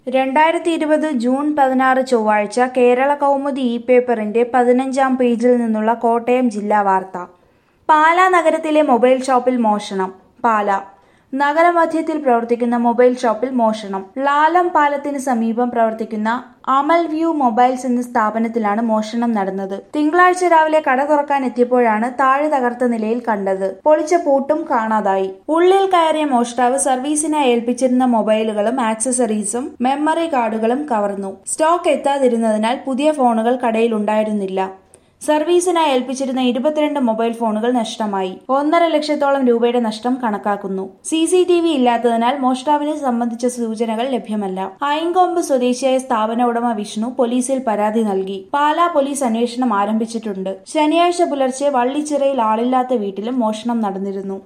രണ്ടായിരത്തി ഇരുപത് ജൂൺ പതിനാറ് ചൊവ്വാഴ്ച കേരള കൗമുദി ഇ പേപ്പറിന്റെ പതിനഞ്ചാം പേജിൽ നിന്നുള്ള കോട്ടയം ജില്ലാ വാർത്ത പാലാ നഗരത്തിലെ മൊബൈൽ ഷോപ്പിൽ മോഷണം പാല നഗരമധ്യത്തിൽ പ്രവർത്തിക്കുന്ന മൊബൈൽ ഷോപ്പിൽ മോഷണം ലാലം പാലത്തിന് സമീപം പ്രവർത്തിക്കുന്ന അമൽ വ്യൂ മൊബൈൽസ് എന്ന സ്ഥാപനത്തിലാണ് മോഷണം നടന്നത് തിങ്കളാഴ്ച രാവിലെ കട തുറക്കാൻ എത്തിയപ്പോഴാണ് താഴെ തകർത്ത നിലയിൽ കണ്ടത് പൊളിച്ച പൂട്ടും കാണാതായി ഉള്ളിൽ കയറിയ മോഷ്ടാവ് സർവീസിനായി ഏൽപ്പിച്ചിരുന്ന മൊബൈലുകളും ആക്സസറീസും മെമ്മറി കാർഡുകളും കവർന്നു സ്റ്റോക്ക് എത്താതിരുന്നതിനാൽ പുതിയ ഫോണുകൾ കടയിൽ ഉണ്ടായിരുന്നില്ല സർവീസിനായി ഏൽപ്പിച്ചിരുന്ന ഇരുപത്തിരണ്ട് മൊബൈൽ ഫോണുകൾ നഷ്ടമായി ഒന്നര ലക്ഷത്തോളം രൂപയുടെ നഷ്ടം കണക്കാക്കുന്നു സി സി ടി വി ഇല്ലാത്തതിനാൽ മോഷ്ടാവിനെ സംബന്ധിച്ച സൂചനകൾ ലഭ്യമല്ല അയങ്കൊമ്പ് സ്വദേശിയായ സ്ഥാപന ഉടമ വിഷ്ണു പോലീസിൽ പരാതി നൽകി പാലാ പോലീസ് അന്വേഷണം ആരംഭിച്ചിട്ടുണ്ട് ശനിയാഴ്ച പുലർച്ചെ വള്ളിച്ചിറയിൽ ആളില്ലാത്ത വീട്ടിലും മോഷണം നടന്നിരുന്നു